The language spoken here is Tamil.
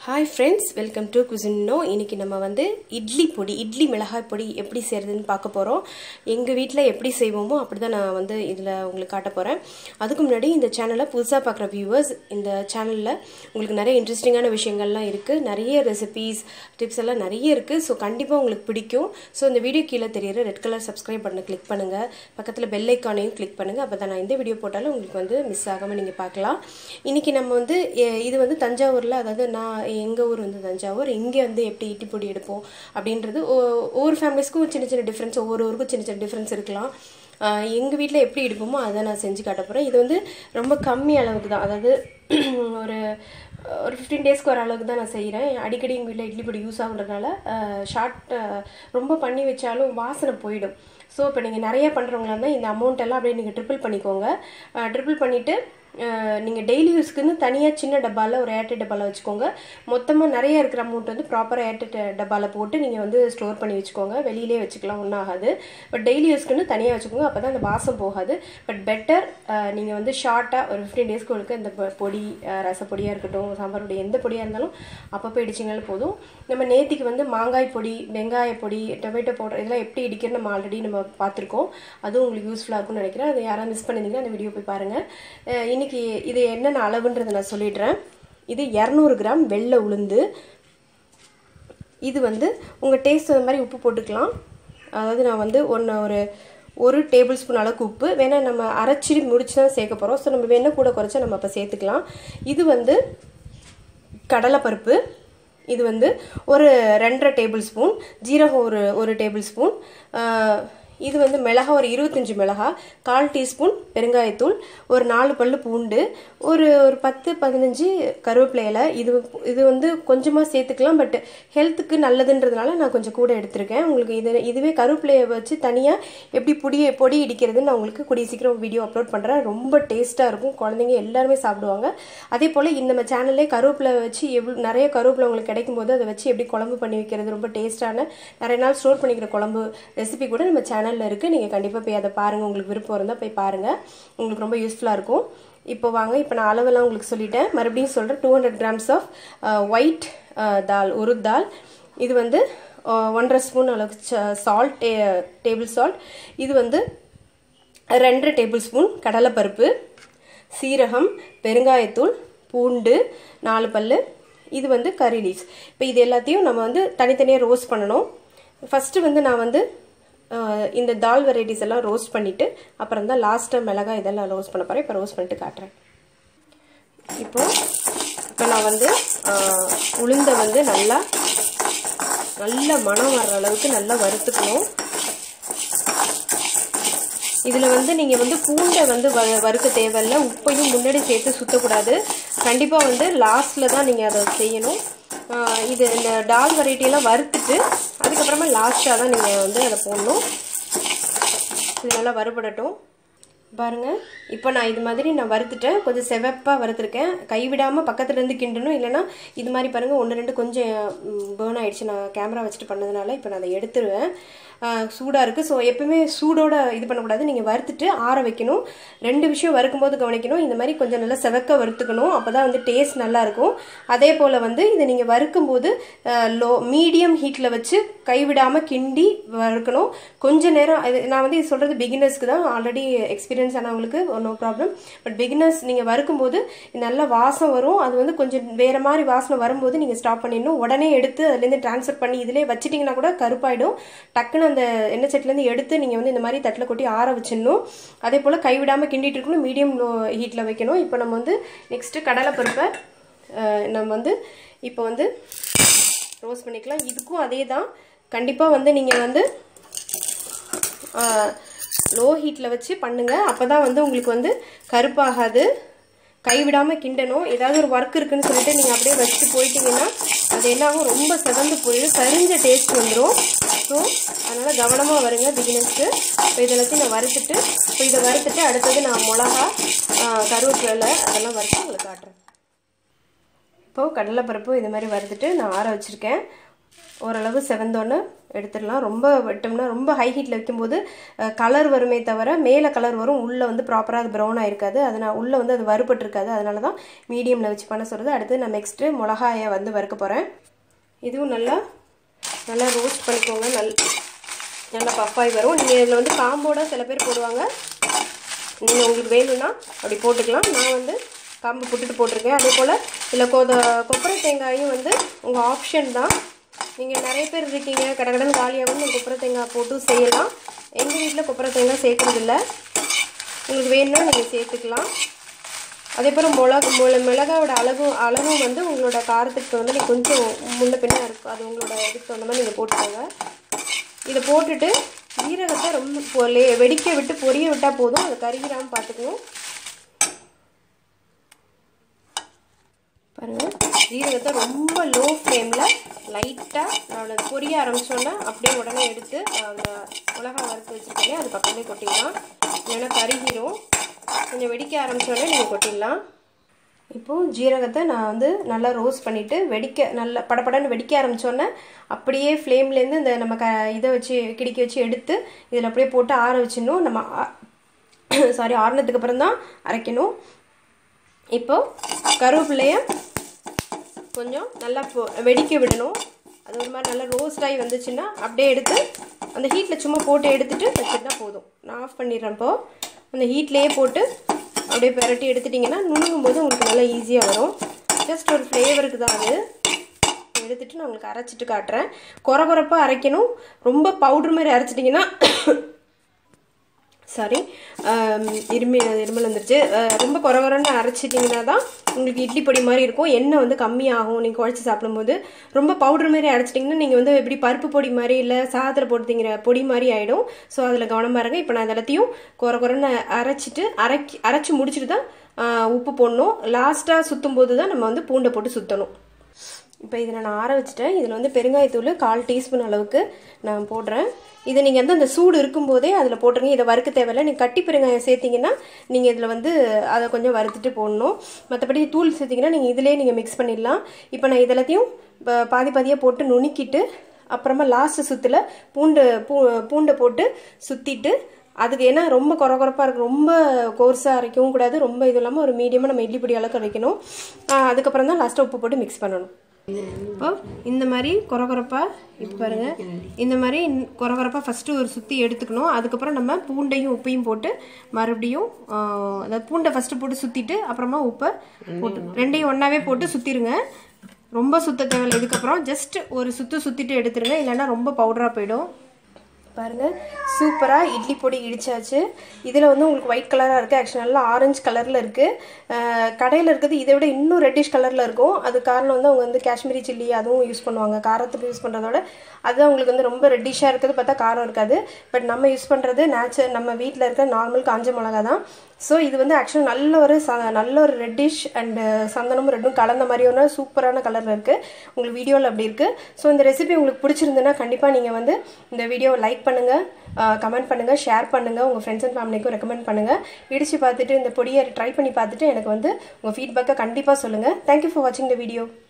ஹாய் ஃப்ரெண்ட்ஸ் வெல்கம் டு குசின்னோ இன்னைக்கு நம்ம வந்து இட்லி பொடி இட்லி மிளகாய் பொடி எப்படி செய்கிறதுன்னு பார்க்க போகிறோம் எங்கள் வீட்டில் எப்படி செய்வோமோ அப்படி தான் நான் வந்து இதில் உங்களுக்கு காட்ட போகிறேன் அதுக்கு முன்னாடி இந்த சேனலை புதுசாக பார்க்குற வியூவர்ஸ் இந்த சேனலில் உங்களுக்கு நிறைய இன்ட்ரெஸ்டிங்கான விஷயங்கள்லாம் இருக்குது நிறைய ரெசிபீஸ் டிப்ஸ் எல்லாம் நிறைய இருக்குது ஸோ கண்டிப்பாக உங்களுக்கு பிடிக்கும் ஸோ இந்த வீடியோ கீழே தெரியுற ரெட் கலர் சப்ஸ்கிரைப் பண்ண கிளிக் பண்ணுங்கள் பக்கத்தில் பெல் ஐக்கானையும் கிளிக் பண்ணுங்கள் அப்போ தான் நான் எந்த வீடியோ போட்டாலும் உங்களுக்கு வந்து மிஸ் ஆகாமல் நீங்கள் பார்க்கலாம் இன்றைக்கி நம்ம வந்து எ- இது வந்து தஞ்சாவூரில் அதாவது நான் எங்கள் ஊர் வந்து தஞ்சாவூர் இங்கே வந்து எப்படி இட்லி பொடி எடுப்போம் அப்படின்றது ஒ- ஒவ்வொரு ஃபேமிலிஸ்க்கும் சின்ன சின்ன டிஃப்ரென்ஸ் ஒவ்வொரு ஊருக்கும் சின்ன சின்ன டிஃப்ரென்ஸ் இருக்கலாம் எங்கள் வீட்டில் எப்படி எடுப்போமோ அதை நான் செஞ்சு காட்ட போகிறேன் இது வந்து ரொம்ப கம்மி அளவுக்கு தான் அதாவது ஒரு ஒரு ஃபிஃப்டீன் டேஸ்க்கு வர அளவுக்கு தான் நான் செய்கிறேன் அடிக்கடி எங்கள் வீட்டில் இட்லி பொடி யூஸ் ஆகுன்றதுனால ஷார்ட் ரொம்ப பண்ணி வச்சாலும் வாசனை போயிடும் ஸோ இப்போ நீங்கள் நிறைய பண்ணுறவங்களா இருந்தால் இந்த அமௌண்ட் எல்லாம் அப்படியே நீங்கள் ட்ரிபிள் பண்ணிக்கோங்க ட்ரிபிள் பண்ணிவிட்டு நீங்கள் டெய்லி யூஸ்க்குன்னு தனியாக சின்ன டப்பாவில் ஒரு ஏர்டெட் டப்பாவில் வச்சுக்கோங்க மொத்தமாக நிறைய இருக்கிற அமௌண்ட் வந்து ப்ராப்பராக ஏர்டெட் டப்பாவில் போட்டு நீங்கள் வந்து ஸ்டோர் பண்ணி வச்சுக்கோங்க வெளியிலே வச்சுக்கலாம் ஒன்றும் ஆகாது பட் டெய்லி யூஸ்க்குன்னு தனியாக வச்சுக்கோங்க அப்போ தான் அந்த வாசம் போகாது பட் பெட்டர் நீங்கள் வந்து ஷார்ட்டாக ஒரு ஃபிஃப்டீன் டேஸ்க்கு ஒருக்க இந்த பொ- பொடி அஹ், ரசப்பொடியாக இருக்கட்டும் சாம்பார் பொடி எந்த பொடியாக இருந்தாலும் அப்பப்போ இடிச்சிங்கனாலும் போதும் நம்ம நேத்திக்கு வந்து மாங்காய் பொடி வெங்காய பொடி டொமேட்டோ பவுடர் இதெல்லாம் எப்படி இடிக்கிறன்னு நம்ம ஆல்ரெடி நம்ம பார்த்துருக்கோம் அதுவும் உங்களுக்கு யூஸ்ஃபுல்லாக இருக்கும்னு நினைக்கிறேன் அது யாராவது மிஸ் பண்ணியிருந்தீங்கன்னா அந்த வீடியோ போய் பாருங்கள் அஹ், இன்னைக்கு இது என்னென்ன அளவுன்றதை நான் சொல்லிடுறேன் இது இரநூறு கிராம் வெள்ளை உளுந்து இது வந்து உங்கள் டேஸ்ட் அந்த மாதிரி உப்பு போட்டுக்கலாம் அதாவது நான் வந்து ஒன்று ஒரு ஒரு டேபிள் ஸ்பூன் அளவுக்கு உப்பு வேணால் நம்ம அரைச்சி முடிச்சு தான் சேர்க்க போகிறோம் ஸோ நம்ம வேணால் கூட குறைச்சா நம்ம அப்போ சேர்த்துக்கலாம் இது வந்து கடலைப்பருப்பு இது வந்து ஒரு ரெண்டரை டேபிள் ஸ்பூன் ஜீரகம் ஒரு ஒரு டேபிள் ஸ்பூன் இது வந்து மிளகா ஒரு இருபத்தஞ்சி மிளகா கால் டீஸ்பூன் பெருங்காயத்தூள் ஒரு நாலு பல்லு பூண்டு ஒரு ஒரு பத்து பதினஞ்சு கருவேப்பிலை இலை இது இது வந்து கொஞ்சமாக சேர்த்துக்கலாம் பட் ஹெல்த்துக்கு நல்லதுன்றதுனால நான் கொஞ்சம் கூட எடுத்திருக்கேன் உங்களுக்கு இது இதுவே கருவேப்பிலையை வச்சு தனியாக எப்படி பொடியை பொடி இடிக்கிறதுன்னு நான் உங்களுக்கு கூடிய சீக்கிரம் வீடியோ அப்லோட் பண்ணுறேன் ரொம்ப டேஸ்ட்டாக இருக்கும் குழந்தைங்க எல்லாருமே சாப்பிடுவாங்க அதே போல் இந்த நம்ம சேனல்லே கருவேப்பிலை வச்சு எவ்வளோ நிறைய கருவேப்பிலை உங்களுக்கு கிடைக்கும் போது அதை வச்சு எப்படி குழம்பு பண்ணி வைக்கிறது ரொம்ப டேஸ்ட்டான நிறைய நாள் ஸ்டோர் பண்ணிக்கிற குழம்பு ரெசிபி கூட நம்ம சேனலில் இருக்குது நீங்கள் கண்டிப்பாக போய் அதை பாருங்கள் உங்களுக்கு விருப்பம் இருந்தால் போய் பாருங்கள் உங்களுக்கு ரொம்ப யூஸ்ஃபுல்லாக இருக்கும் இப்போ வாங்க இப்போ நான் அளவெல்லாம் உங்களுக்கு சொல்லிட்டேன் மறுபடியும் சொல்கிறேன் two hundred grams of white dal ஒரு தால் இது வந்து அஹ், ஒன்றரை ஸ்பூன் அளவுக்கு சால்ட் டேபிள் சால்ட் இது வந்து ரெண்டரை டேபிள் ஸ்பூன் கடலைப்பருப்பு சீரகம் பெருங்காயத்தூள் பூண்டு நாலு பல்லு இது வந்து கறி லீவ்ஸ் இப்போ இது எல்லாத்தையும் நம்ம வந்து தனித்தனியாக ரோஸ்ட் பண்ணணும் ஃபஸ்ட்டு வந்து நான் வந்து அஹ், இந்த தால் வெரைட்டிஸ் எல்லாம் ரோஸ்ட் பண்ணிவிட்டு அப்புறம் தான் லாஸ்ட்டாக மிளகாய் இதெல்லாம் ரோஸ்ட் பண்ண போகிறேன் இப்போ ரோஸ்ட் பண்ணிட்டு காட்டுறேன் இப்போ இப்போ நான் வந்து அஹ், உளுந்தை வந்து நல்லா நல்ல மணம் வர்ற அளவுக்கு நல்லா வறுத்துக்கணும் இதில் வந்து நீங்கள் வந்து பூண்டை வந்து வ வறுக்க தேவையில்ல உப்பையும் முன்னாடி சேர்த்து சுற்றக்கூடாது கண்டிப்பாக வந்து லாஸ்ட்டில் தான் நீங்கள் அதை செய்யணும் ஆஹ் இது இந்த டால் வெரைட்டியெல்லாம் வறுத்துட்டு அதுக்கப்புறமா லாஸ்ட்டாக தான் நீங்கள் வந்து அதை போடணும் இது நல்லா வறுபடட்டும் பாருங்க இப்போ நான் இது மாதிரி நான் வறுத்துட்டேன் கொஞ்சம் செவப்பாக வறுத்துருக்கேன் கைவிடாமல் பக்கத்துல இருந்து கிண்டணும் இல்லைன்னா இது மாதிரி பாருங்கள் ஒன்று ரெண்டு கொஞ்சம் பேர்ன் ஆயிடுச்சு நான் கேமரா வச்சுட்டு பண்ணதுனால இப்போ நான் அதை எடுத்துருவேன் சூடாக இருக்குது ஸோ எப்பவுமே சூடோட இது பண்ணக்கூடாது நீங்கள் வறுத்துட்டு ஆற வைக்கணும் ரெண்டு விஷயம் வறுக்கும்போது கவனிக்கணும் இந்த மாதிரி கொஞ்சம் நல்லா செவக்க வறுத்துக்கணும் அப்போ தான் வந்து டேஸ்ட் நல்லா இருக்கும் அதே போல் வந்து இதை நீங்கள் வறுக்கும்போது லோ மீடியம் ஹீட்டில் வச்சு கைவிடாமல் கிண்டி வறுக்கணும் கொஞ்ச நேரம் இது நான் வந்து இது சொல்கிறது பிகினர்ஸ்க்கு தான் ஆல்ரெடி எக்ஸ்பீரியன்ஸ் ஆனவங்களுக்கு நோ ப்ராப்ளம் பட் பிகினர்ஸ் நீங்கள் வறுக்கும்போது நல்ல வாசம் வரும் அது வந்து கொஞ்சம் வேறு மாதிரி வாசனை வரும்போது நீங்கள் ஸ்டாப் பண்ணிடணும் உடனே எடுத்து அதுலேருந்து ட்ரான்ஸ்ஃபர் பண்ணி இதிலே வச்சிட்டிங்கன்னா கூட கருப்பாயிடும் டக்குன்னு அந்த எண்ணெய் சட்டிலேருந்து எடுத்து நீங்கள் வந்து இந்த மாதிரி தட்டில் கொட்டி ஆற வச்சிடணும் அதே போல் கைவிடாமல் கிண்டிட்டு இருக்கணும் மீடியம் ஹீட்டில் வைக்கணும் இப்போ நம்ம வந்து நெக்ஸ்ட்டு கடலைப்பருப்பை அஹ், நம்ம வந்து இப்போ வந்து ரோஸ்ட் பண்ணிக்கலாம் இதுக்கும் அதே தான் கண்டிப்பாக வந்து நீங்கள் வந்து லோ ஹீட்டில் வச்சு பண்ணுங்கள் அப்போ தான் வந்து உங்களுக்கு வந்து கருப்பாகாது கைவிடாமல் கிண்டணும் ஏதாவது ஒரு ஒர்க் இருக்குன்னு சொல்லிட்டு நீங்கள் அப்படியே வச்சுட்டு போயிட்டீங்கன்னா அது என்னாகும் ரொம்ப செவந்து போயிடும் சரிஞ்ச டேஸ்ட் வந்துடும் ஸோ அதனால் கவனமாக வருங்க பிகினர்ஸ்க்கு இப்போ இதெல்லாத்தையும் நான் வறுத்துட்டு இப்போ இதை வறுத்துட்டு அடுத்தது நான் மிளகா ஆ, கருவேப்பிலை அதெல்லாம் வறுத்து உங்களுக்கு காட்டுறேன் இப்போது கடலைப்பருப்பு இது மாதிரி வறுத்துட்டு நான் ஆற வச்சுருக்கேன் ஓரளவு செவந்தோன்னு எடுத்துடலாம் ரொம்ப விட்டோம்னா ரொம்ப ஹை ஹீட்டில் வைக்கும்போது கலர் வருமே தவிர மேலே கலர் வரும் உள்ளே வந்து ப்ராப்பராக அது ப்ரௌன் ஆயிருக்காது அதனால் உள்ளே வந்து அது வறுபட்டிருக்காது அதனால தான் மீடியமில் வச்சு பண்ண சொல்கிறது அடுத்து நான் நெக்ஸ்ட்டு மிளகாயை வந்து வறுக்க போகிறேன் இதுவும் நல்லா நல்லா ரோஸ்ட் பண்ணிக்கோங்க நல் நல்லா பஃபாய் வரும் நீங்கள் இதில் வந்து காம்போட சில பேர் போடுவாங்க நீங்கள் உங்களுக்கு வேணும்னா அப்படி போட்டுக்கலாம் நான் வந்து காம்பு போட்டுட்டு போட்டிருக்கேன் அதே போல் இதில் கொத கொப்பரை தேங்காயும் வந்து உங்கள் ஆப்ஷன் தான் நீங்கள் நிறைய பேர் இருக்கீங்க கடகடன் காலியாகவும் நீங்கள் கொப்பரை தேங்காய் போட்டு செய்யலாம் எங்கள் வீட்டில் கொப்பரை தேங்காய் சேர்க்குறதில்ல உங்களுக்கு வேணும்னா நீங்கள் சேர்த்துக்கலாம் அதே போல் மிளகு மிள மிளகாவோட அளவு அளவும் வந்து உங்களோட காரத்துக்கு தகுந்த நீங்கள் கொஞ்சம் முன்ன பின்ன இருக்கும் அது உங்களோட இதுக்கு தகுந்த மாதிரி நீங்கள் போட்டுக்கோங்க இதை போட்டுட்டு ஜீரகத்தை ரொம்ப பொலே வெடிக்க விட்டு பொரிய விட்டால் போதும் அது கருகிராமல் பார்த்துக்கணும் பாருங்கள் ஜீரகத்தை ரொம்ப லோ ஃப்ளேமில் லைட்டாக நான் பொரிய ஆரம்பித்தோன்னே அப்படியே உடனே எடுத்து அந்த மிளகா வறுத்து வச்சுருக்கேன் அது பக்கமே கொட்டிடலாம் இல்லைன்னா கருகிரும் கொஞ்சம் வெடிக்க ஆரம்பித்தோடனே நீங்கள் கொட்டிடலாம் இப்போது ஜீரகத்தை நான் வந்து நல்லா ரோஸ்ட் பண்ணிவிட்டு வெடிக்க நல்லா படப்படன்னு வெடிக்க ஆரம்பித்தோன்னே அப்படியே ஃப்ளேம்லேருந்து இந்த நம்ம க இதை வச்சு கிடிக்கி வச்சு எடுத்து இதில் அப்படியே போட்டு ஆற வச்சிடணும் நம்ம சாரி ஆறுனதுக்கு அப்புறம் தான் அரைக்கணும் இப்போது கருவேப்பிலைய கொஞ்சம் நல்லா வெடிக்க விடணும் அது ஒரு மாதிரி நல்லா ரோஸ்ட் ஆகி வந்துச்சுன்னா அப்படியே எடுத்து அந்த ஹீட்டில் சும்மா போட்டு எடுத்துகிட்டு வச்சுட்டா போதும் நான் ஆஃப் பண்ணிடுறேன் இப்போது அந்த ஹீட்லேயே போட்டு அப்படியே பெரட்டி எடுத்துட்டிங்கன்னா நுணுங்கும் போது உங்களுக்கு நல்லா ஈஸியாக வரும் ஜஸ்ட் ஒரு ஃப்ளேவருக்கு தான் அது எடுத்துகிட்டு நான் உங்களுக்கு அரைச்சிட்டு காட்டுறேன் குறை குறைப்பாக அரைக்கணும் ரொம்ப பவுட்ரு மாதிரி அரைச்சிட்டிங்கன்னா சாரி இருமி இருமல் வந்துருச்சு ரொம்ப குறை குறைன்னு அரைச்சிட்டிங்கன்னா தான் உங்களுக்கு இட்லி பொடி மாதிரி இருக்கும் எண்ணெய் வந்து கம்மியாகும் நீங்கள் குழச்சி சாப்பிடும்போது ரொம்ப பவுடர் மாதிரி அரைச்சிட்டிங்கன்னா நீங்கள் வந்து எப்படி பருப்பு பொடி மாதிரி இல்லை சாதத்தில் போட்டு திங்கிற பொடி மாதிரி ஆகிடும் ஸோ அதில் கவனமாக இருங்க இப்போ நான் எல்லாத்தையும் குறை குறைன்னு அரைச்சிட்டு அரைக்கி அரைச்சி முடிச்சுட்டு தான் உப்பு போடணும் லாஸ்ட்டாக சுற்றும் போது தான் நம்ம வந்து பூண்டை போட்டு சுற்றணும் இப்போ இதில் நான் ஆற வச்சுட்டேன் இதில் வந்து பெருங்காயத்தூள் கால் டீஸ்பூன் அளவுக்கு நான் போடுறேன் இதை நீங்கள் வந்து அந்த சூடு இருக்கும்போதே அதில் போட்டுருங்க இதை வறுக்க தேவையில்லை நீங்கள் கட்டி பெருங்காயம் சேர்த்திங்கன்னா நீங்கள் இதில் வந்து அதை கொஞ்சம் வறுத்துட்டு போடணும் மற்றபடி தூள் சேர்த்திங்கன்னா நீங்கள் இதிலே நீங்கள் மிக்ஸ் பண்ணிடலாம் இப்போ நான் இதெல்லாத்தையும் பாதி பாதியாக போட்டு நுணுக்கிட்டு அப்புறமா லாஸ்ட் சுற்றில் பூண்டு பூ பூண்டை போட்டு சுற்றிட்டு அதுக்கு ஏன்னா ரொம்ப குறை குறைப்பாக இருக்கும் ரொம்ப கோர்ஸாக அரைக்கவும் கூடாது ரொம்ப இது இல்லாமல் ஒரு மீடியமாக நம்ம இட்லி பொடி அளவுக்கு அரைக்கணும் அதுக்கப்புறம் தான் லாஸ்ட்டாக உப்பு போட்டு மிக்ஸ் பண்ணணும் இப்போ இந்த மாதிரி குறகுறப்பாக இப்போ பாருங்கள் இந்த மாதிரி குறகுறப்பாக ஃபஸ்ட்டு ஒரு சுற்றி எடுத்துக்கணும் அதுக்கப்புறம் நம்ம பூண்டையும் உப்பையும் போட்டு மறுபடியும் அதாவது பூண்டை ஃபஸ்ட்டு போட்டு சுற்றிட்டு அப்புறமா உப்பை போட்டு ரெண்டையும் ஒன்றாவே போட்டு சுற்றிடுங்க ரொம்ப சுத்த தேவையில்லை இதுக்கப்புறம் ஜஸ்ட் ஒரு சுற்று சுற்றிட்டு எடுத்துருங்க இல்லைன்னா ரொம்ப பவுடராக போயிடும் பாருங்கள் சூப்பராக இட்லி பொடி இடிச்சாச்சு இதில் வந்து உங்களுக்கு ஒயிட் கலராக இருக்குது ஆக்சுவலி நல்லா ஆரஞ்சு கலரில் இருக்குது கடையில் இருக்கிறது இதை விட இன்னும் ரெட்டிஷ் கலரில் இருக்கும் அது காரணம் வந்து அவங்க வந்து காஷ்மீரி சில்லி அதுவும் யூஸ் பண்ணுவாங்க காரத்துக்கு யூஸ் பண்ணுறதோட அதுதான் உங்களுக்கு வந்து ரொம்ப ரெட்டிஷாக இருக்கிறது பார்த்தா காரம் இருக்காது பட் நம்ம யூஸ் பண்ணுறது நேச்சுரல் நம்ம வீட்டில் இருக்க நார்மல் காஞ்ச மிளகா தான் ஸோ இது வந்து ஆக்சுவலாக நல்ல ஒரு ச நல்ல ஒரு ரெட்டிஷ் அண்டு சந்தனமும் ரெட்டும் கலந்த மாதிரியான சூப்பரான கலரில் இருக்குது உங்களுக்கு வீடியோவில் அப்படி இருக்குது ஸோ இந்த ரெசிபி உங்களுக்கு பிடிச்சிருந்துன்னா கண்டிப்பாக நீங்கள் வந்து இந்த வீடியோவை லைக் பண்ணுங்கள் கமெண்ட் பண்ணுங்கள் ஷேர் பண்ணுங்கள் உங்கள் ஃப்ரெண்ட்ஸ் அண்ட் ஃபேமிலிக்கும் ரெக்கமெண்ட் பண்ணுங்கள் இடித்து பார்த்துட்டு இந்த பொடியை ட்ரை பண்ணி பார்த்துட்டு எனக்கு வந்து உங்கள் ஃபீட்பேக்கை கண்டிப்பாக சொல்லுங்கள் தேங்க்யூ ஃபார் வாட்சிங் த வீடியோ